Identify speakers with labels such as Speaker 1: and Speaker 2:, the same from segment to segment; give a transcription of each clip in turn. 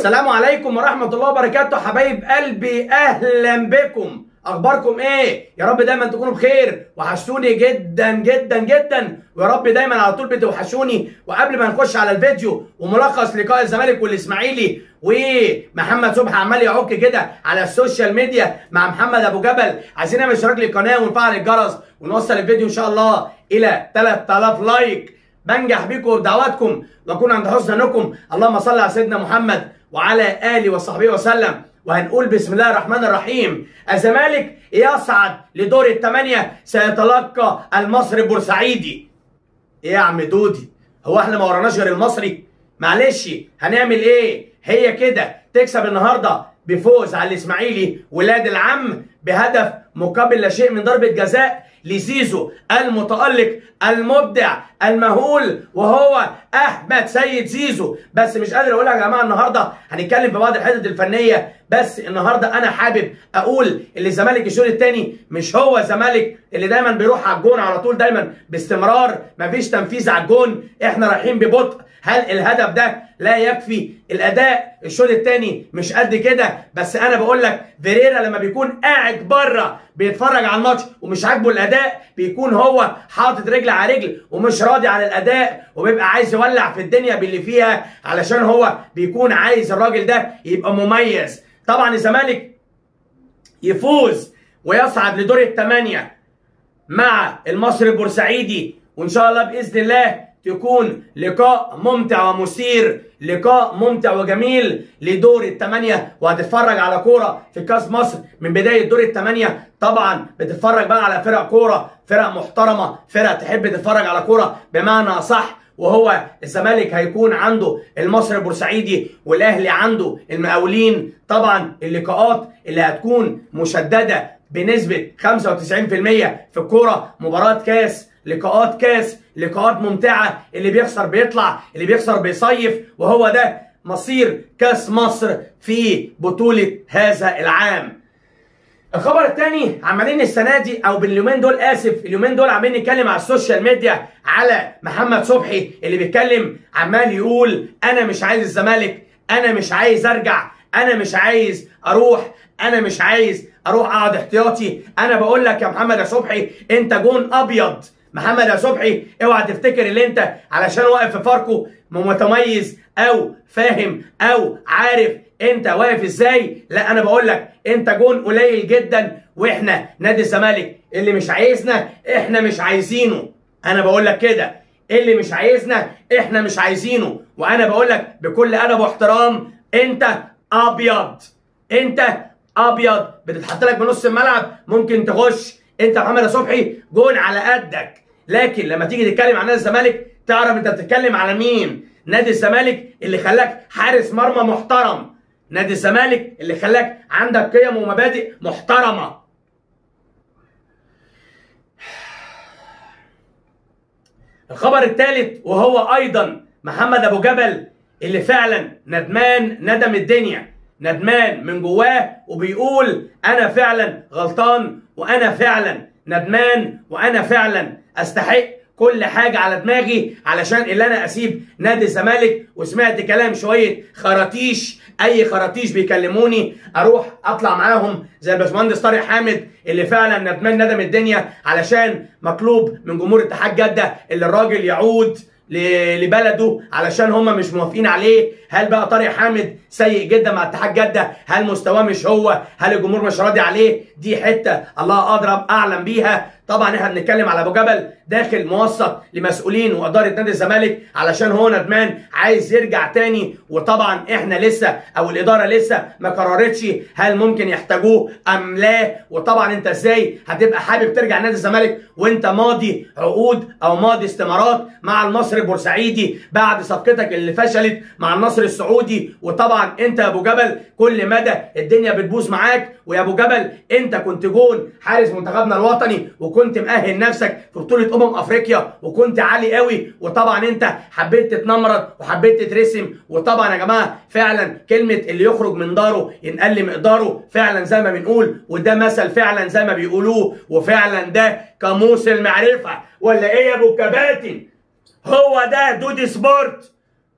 Speaker 1: السلام عليكم ورحمة الله وبركاته حبايب قلبي أهلا بكم أخباركم إيه؟ يا رب دايما تكونوا بخير وحشتوني جدا جدا جدا ويا رب دايما على طول بتوحشوني وقبل ما نخش على الفيديو وملخص لقاء الزمالك والإسماعيلي ومحمد صبحي عمال يعك كده على السوشيال ميديا مع محمد أبو جبل عايزين نعمل اشتراك للقناة ونفعل الجرس ونوصل الفيديو إن شاء الله إلى 3000 لايك بنجح بيكم بدعواتكم واكون عند حسن ظنكم اللهم صل على سيدنا محمد وعلى اله وصحبه وسلم وهنقول بسم الله الرحمن الرحيم الزمالك يصعد لدور الثمانيه سيتلقى المصري البورسعيدي ايه يا عم دودي هو احنا ما وراناش غير المصري معلش هنعمل ايه هي كده تكسب النهارده بفوز على الاسماعيلي ولاد العم بهدف مقابل لا شيء من ضربه جزاء لزيزو المتألق المبدع المهول وهو احمد سيد زيزو بس مش قادر اقولها يا جماعه النهارده هنتكلم في بعض الحتت الفنيه بس النهارده انا حابب اقول اللي الزمالك الشوط الثاني مش هو الزمالك اللي دايما بيروح على الجون على طول دايما باستمرار مفيش تنفيذ على الجون احنا رايحين ببطء هل الهدف ده لا يكفي الاداء الشوط الثاني مش قد كده بس انا بقول لك فيريرا لما بيكون قاعد بره بيتفرج على الماتش ومش عاجبه الاداء بيكون هو حاطط رجل على رجل ومش راضي عن الاداء وبيبقى عايز يولع في الدنيا باللي فيها علشان هو بيكون عايز الراجل ده يبقى مميز طبعا الزمالك يفوز ويصعد لدور الثمانيه مع المصري البورسعيدي وان شاء الله باذن الله تكون لقاء ممتع ومثير لقاء ممتع وجميل لدور الثمانية وهتتفرج على كورة في كاس مصر من بداية دور الثمانية طبعا بتتفرج بقى على فرق كورة فرق محترمة فرق تحب تتفرج على كورة بمعنى صح وهو الزمالك هيكون عنده المصري البورسعيدي والاهلي عنده المقاولين طبعا اللقاءات اللي هتكون مشدده بنسبه 95% في الكوره مباراه كاس لقاءات كاس لقاءات ممتعه اللي بيخسر بيطلع اللي بيخسر بيصيف وهو ده مصير كاس مصر في بطوله هذا العام الخبر الثاني عمالين السنه دي او باليومين دول اسف اليومين دول عمالين نتكلم على السوشيال ميديا على محمد صبحي اللي بيتكلم عمال يقول انا مش عايز الزمالك انا مش عايز ارجع انا مش عايز اروح انا مش عايز اروح اقعد احتياطي انا بقول لك يا محمد يا صبحي انت جون ابيض محمد يا صبحي اوعى تفتكر ان انت علشان واقف في فاركو متميز او فاهم او عارف انت واقف ازاي لا انا بقول لك انت جون قليل جدا واحنا نادي الزمالك اللي مش عايزنا احنا مش عايزينه انا بقول لك كده اللي مش عايزنا احنا مش عايزينه وانا بقول لك بكل ادب واحترام انت ابيض انت ابيض بتتحط لك بنص الملعب ممكن تخش انت محمد صبحي جون على قدك لكن لما تيجي تتكلم عن نادي الزمالك تعرف انت بتتكلم على مين نادي الزمالك اللي خلاك حارس مرمى محترم نادي الزمالك اللي خلاك عندك قيم ومبادئ محترمه الخبر الثالث وهو ايضا محمد ابو جبل اللي فعلا ندمان ندم الدنيا ندمان من جواه وبيقول انا فعلا غلطان وانا فعلا ندمان وانا فعلا استحق كل حاجه على دماغي علشان اللي انا اسيب نادي الزمالك وسمعت كلام شويه خراطيش اي خراطيش بيكلموني اروح اطلع معاهم زي الباشمهندس طارق حامد اللي فعلا ندمان ندم الدنيا علشان مطلوب من جمهور اتحاد جده اللي الراجل يعود لبلده علشان هم مش موافقين عليه هل بقى طارق حامد سيء جدا مع اتحاد جده هل مستواه مش هو هل الجمهور مش راضي عليه دي حته الله اضرب اعلم بيها طبعا احنا بنتكلم على ابو جبل داخل موسط لمسؤولين واداره نادي الزمالك علشان هو ندمان عايز يرجع تاني وطبعا احنا لسه او الاداره لسه ما قررتش هل ممكن يحتاجوه ام لا وطبعا انت ازاي هتبقى حابب ترجع نادي الزمالك وانت ماضي عقود او ماضي استمارات مع المصري البورسعيدي بعد صفقتك اللي فشلت مع النصر السعودي وطبعا انت يا ابو جبل كل مدى الدنيا بتبوظ معاك ويا ابو جبل انت كنت جون حارس منتخبنا الوطني وكنت مأهل نفسك في بطولة أمم أفريقيا وكنت عالي قوي وطبعا أنت حبيت تتنمرض وحبيت تترسم وطبعا يا جماعة فعلا كلمة اللي يخرج من داره ينقل مقداره فعلا زي ما بنقول وده مثل فعلا زي ما بيقولوه وفعلا ده قاموس المعرفة ولا إيه يا أبو كباتن هو ده دودي سبورت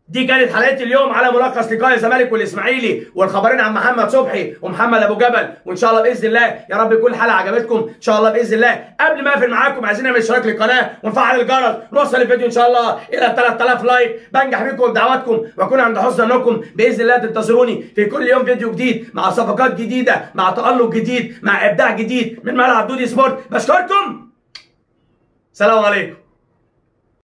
Speaker 1: دي كانت حلقتي اليوم على ملخص لقاء الزمالك والاسماعيلي والخبرين عن محمد صبحي ومحمد ابو جبل وان شاء الله باذن الله يا رب يكون الحلقه عجبتكم ان شاء الله باذن الله قبل ما اقفل معاكم عايزين نعمل اشتراك للقناه ونفعل الجرس نوصل الفيديو ان شاء الله الى 3000 لايك بنجح بيكم بدعواتكم واكون عند حسن ظنكم باذن الله تنتظروني في كل يوم فيديو جديد مع صفقات جديده مع تالق جديد مع ابداع جديد من ملعب دودي سبورت بشكركم سلام عليكم